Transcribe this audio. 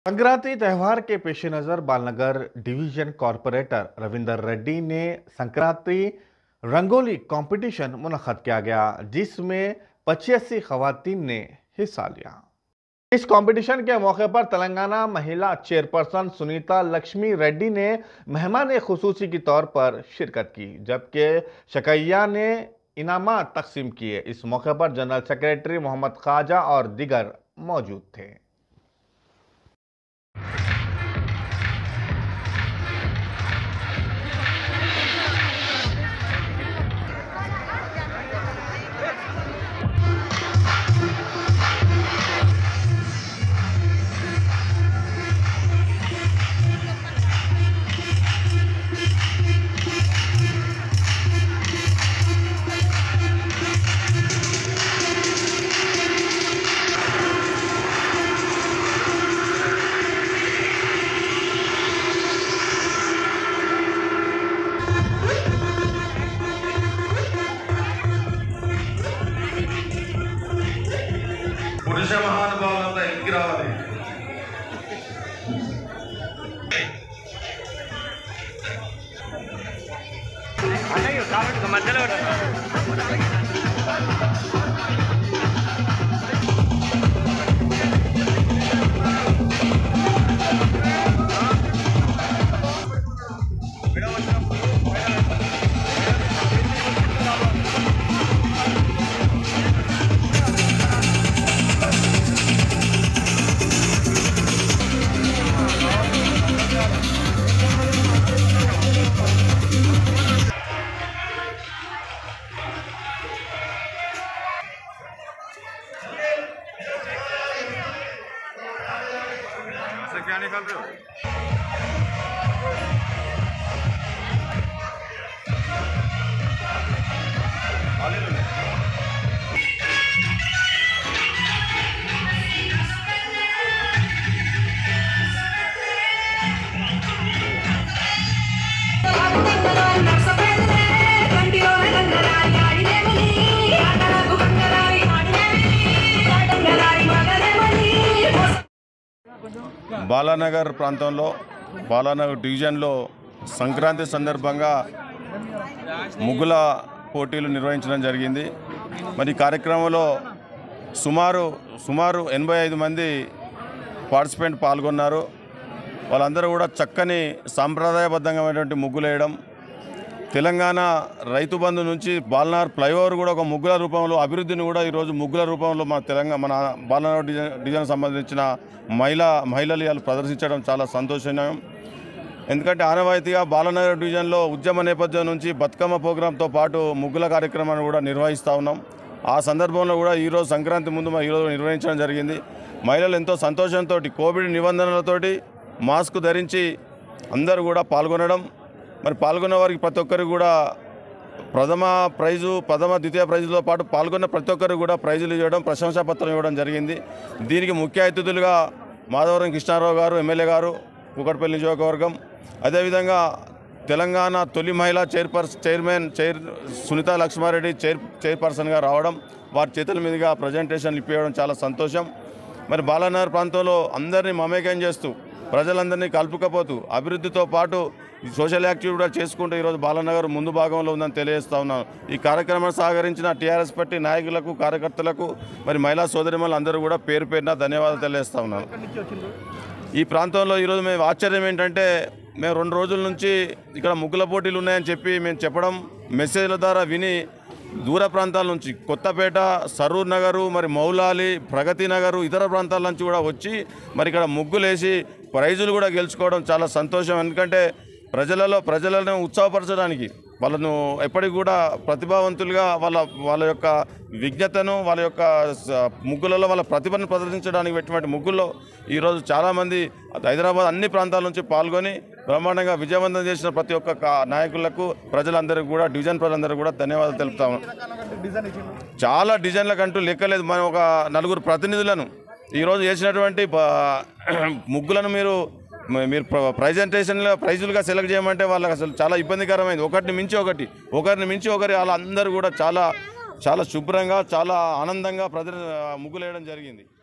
संक्रांति त्यौहार के पेश नज़र बालनगर डिवीजन कॉरपोरेटर रविंदर रेड्डी ने संक्रांति रंगोली कंपटीशन मुनद किया गया जिसमें पचासी खवातीन ने हिस्सा लिया इस कंपटीशन के मौके पर तेलंगाना महिला चेयरपर्सन सुनीता लक्ष्मी रेड्डी ने मेहमान खसूसी के तौर पर शिरकत की जबकि शकैया ने इनामा तकसीम किए इस मौके पर जनरल सेक्रेटरी मोहम्मद ख्वाजा और दिगर मौजूद थे పురుష మహానుభావులంతా ఇంటికి రావాలి బాలానగర్ ప్రాంతంలో బాలానగర్ డివిజన్లో సంక్రాంతి సందర్భంగా ముగ్గుల పోటీలు నిర్వహించడం జరిగింది మరి ఈ కార్యక్రమంలో సుమారు సుమారు ఎనభై ఐదు మంది పార్టిసిపెంట్ పాల్గొన్నారు వాళ్ళందరూ కూడా చక్కని సాంప్రదాయబద్ధమైనటువంటి ముగ్గులు వేయడం తెలంగాణ రైతు బంధు నుంచి బాలనార్ ఫ్లైఓవర్ కూడా ఒక ముగ్గుల రూపంలో అభివృద్ధిని కూడా ఈరోజు ముగ్గుల రూపంలో మన తెలంగాణ మన బాలనార్ డిజైన్ డిజైన్ సంబంధించిన మహిళా మహిళలు ఇవాళ ప్రదర్శించడం చాలా సంతోషనీయం ఎందుకంటే ఆనవాయితీగా బాలనగర్ డివిజన్లో ఉద్యమ నేపథ్యం నుంచి బతుకమ్మ ప్రోగ్రాంతో పాటు ముగ్గుల కార్యక్రమాన్ని కూడా నిర్వహిస్తూ ఉన్నాం ఆ సందర్భంలో కూడా ఈరోజు సంక్రాంతి ముందు మా ఈరోజు నిర్వహించడం జరిగింది మహిళలు ఎంతో సంతోషంతో కోవిడ్ నిబంధనలతోటి మాస్క్ ధరించి అందరూ కూడా పాల్గొనడం మరి పాల్గొన్న వారికి ప్రతి ఒక్కరికి కూడా ప్రథమ ప్రైజు ప్రథమ ద్వితీయ ప్రైజుతో పాటు పాల్గొన్న ప్రతి ఒక్కరికి కూడా ప్రైజులు ఇవ్వడం ప్రశంసాపత్రం ఇవ్వడం జరిగింది దీనికి ముఖ్య అతిథులుగా మాధవరం కృష్ణారావు గారు ఎమ్మెల్యే గారు కుకట్పల్లి నియోజకవర్గం అదేవిధంగా తెలంగాణ తొలి మహిళా chairperson chairman chair Sunitha Lakshmareddy chair చైర్పర్సన్గా రావడం వారి చేతుల మీదుగా ప్రజెంటేషన్లు ఇప్పించడం చాలా సంతోషం మరి బాలానగర్ ప్రాంతంలో అందరినీ మమేకం చేస్తూ ప్రజలందరినీ కలుపుకపోతూ అభివృద్ధితో పాటు ఈ సోషల్ యాక్టివిటీ కూడా చేసుకుంటూ ఈరోజు బాలనగర్ ముందు భాగంలో ఉందని తెలియజేస్తా ఉన్నాను ఈ కార్యక్రమాన్ని సహకరించిన టీఆర్ఎస్ పార్టీ నాయకులకు కార్యకర్తలకు మరి మహిళా సోదరిమలు అందరూ కూడా పేరు పేరున ధన్యవాదాలు తెలియజేస్తా ఉన్నాను ఈ ప్రాంతంలో ఈరోజు మేము ఆశ్చర్యం ఏంటంటే మేము రెండు రోజుల నుంచి ఇక్కడ ముగ్గుల పోటీలు ఉన్నాయని చెప్పి మేము చెప్పడం మెసేజ్ల ద్వారా విని దూర ప్రాంతాల నుంచి కొత్తపేట సరూర్ నగరు మరి మౌలాలి ప్రగతి నగరు ఇతర ప్రాంతాల నుంచి కూడా వచ్చి మరి ఇక్కడ ముగ్గులేసి ప్రైజులు కూడా గెలుచుకోవడం చాలా సంతోషం ఎందుకంటే ప్రజలలో ప్రజలను ఉత్సాహపరచడానికి వాళ్ళను ఎప్పటికి కూడా ప్రతిభావంతులుగా వాళ్ళ వాళ్ళ యొక్క విజ్ఞతను వాళ్ళ యొక్క స- ముగ్గులలో వాళ్ళ ప్రతిభను ప్రదర్శించడానికి పెట్టినటువంటి ముగ్గుల్లో ఈరోజు చాలామంది హైదరాబాద్ అన్ని ప్రాంతాల నుంచి పాల్గొని బ్రహ్మాండంగా విజయవంతం చేసిన ప్రతి ఒక్క కా- నాయకులకు ప్రజలందరికీ కూడా డివిజన్ ప్రజలందరికీ కూడా ధన్యవాదాలు తెలుపుతాము చాలా డిజైన్లకంటూ లెక్కలేదు మనం ఒక నలుగురు ప్రతినిధులను ఈరోజు చేసినటువంటి ప- ముగ్గులను మీరు మ- మీరు ప్ర- ప్రజెంటేషన్లో ప్రైజులుగా సెలెక్ట్ చేయమంటే వాళ్ళకి అసలు చాలా ఇబ్బందికరమైంది ఒకటిని మించి ఒకటి ఒకరిని మించి ఒకరి వాళ్ళందరూ కూడా చాలా చాలా శుభ్రంగా చాలా ఆనందంగా ప్రజలు ముగ్గులు వేయడం జరిగింది